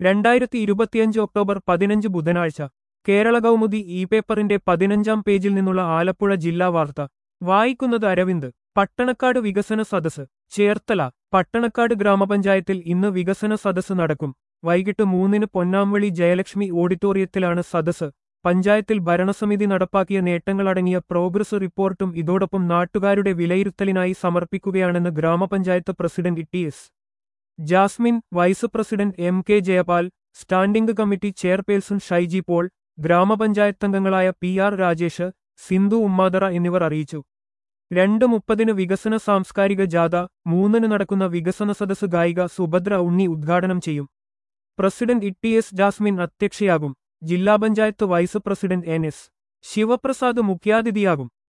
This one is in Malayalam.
രണ്ടായിരത്തി ഇരുപത്തിയഞ്ച് ഒക്ടോബർ പതിനഞ്ച് ബുധനാഴ്ച കേരള കൗമുദി ഇ പേപ്പറിന്റെ പതിനഞ്ചാം പേജിൽ നിന്നുള്ള ആലപ്പുഴ ജില്ലാ വാർത്ത വായിക്കുന്നത് അരവിന്ദ് പട്ടണക്കാട് വികസന സദസ് ചേർത്തല പട്ടണക്കാട് ഗ്രാമപഞ്ചായത്തിൽ ഇന്ന് വികസന സദസ് നടക്കും വൈകിട്ട് മൂന്നിന് പൊന്നാംവളി ജയലക്ഷ്മി ഓഡിറ്റോറിയത്തിലാണ് സദസ് പഞ്ചായത്തിൽ ഭരണസമിതി നടപ്പാക്കിയ നേട്ടങ്ങളടങ്ങിയ പ്രോഗ്രസ് റിപ്പോർട്ടും ഇതോടൊപ്പം നാട്ടുകാരുടെ വിലയിരുത്തലിനായി സമർപ്പിക്കുകയാണെന്ന് ഗ്രാമപഞ്ചായത്ത് president T S Jasmine vice president M K Jayapal standing committee chairperson Shaiji Paul ഗ്രാമപഞ്ചായത്തംഗങ്ങളായ പി ആർ രാജേഷ് സിന്ധു ഉമ്മാതറ എന്നിവർ അറിയിച്ചു രണ്ട് മുപ്പതിന് വികസന സാംസ്കാരിക ജാഥ മൂന്നിന് നടക്കുന്ന വികസന സദസ് ഗായിക സുഭദ്ര ഉണ്ണി ഉദ്ഘാടനം ചെയ്യും president E T S Jasmine അധ്യക്ഷയാകും ജില്ലാ panchayat vice president N S Sivaprasad മുഖ്യാതിഥിയാകും